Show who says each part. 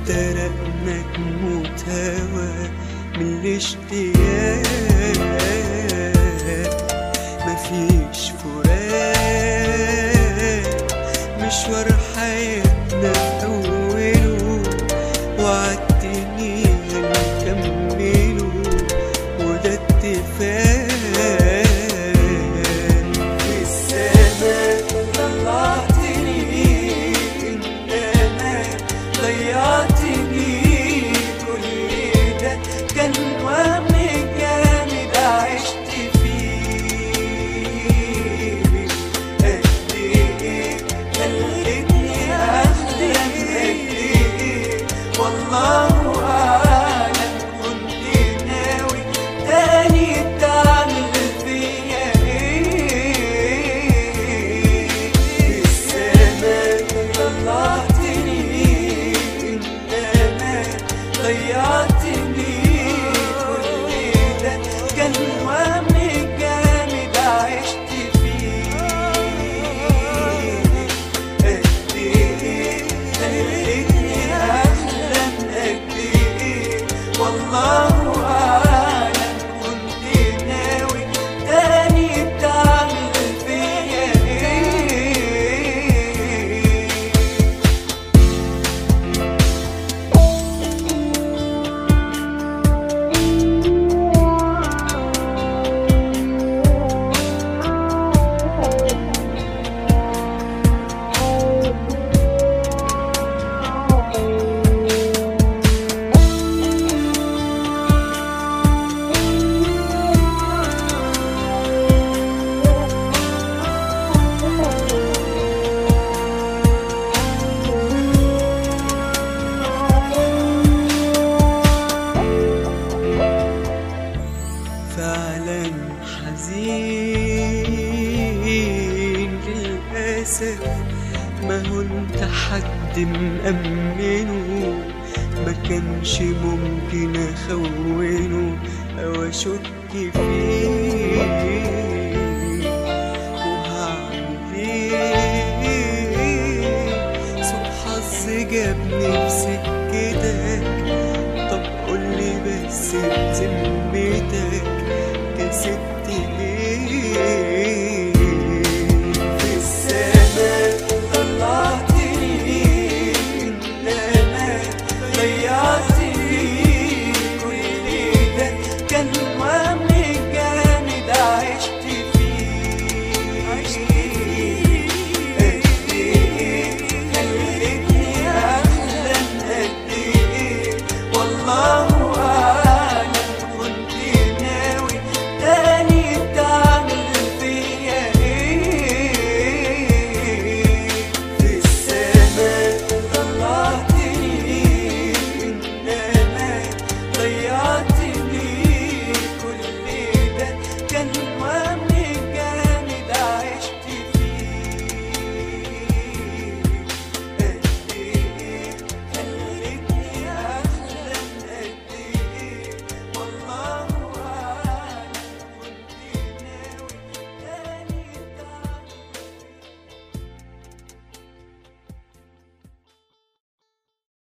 Speaker 1: افترقنا تموت هوا من الاشتياق مفيش فراق مشوار حياتنا في أوله وعدتني هنكمله وده اتفاق في السماء طلعتني انما ضيعتني كل ده كان وهم جامد عشت فيه قد ايه خلتني احلم قد ايه والله اعلم كنت ناوي تاني تعمل فيا ايه السماء طلعتني انما ضيعتني كل ده كان وهم جامد عشت فيه قد ايه خلتني احلم قد ايه والله اعلم كنت ناوي تاني تعمل فيا ايه فعلا حزين للأسف ما هو انت حد مأمنه ما كانش ممكن اخونه او اشك فيه وهعمل ايه سوء حظ جابني في سكتك طب قولي بس بذمتك كسبت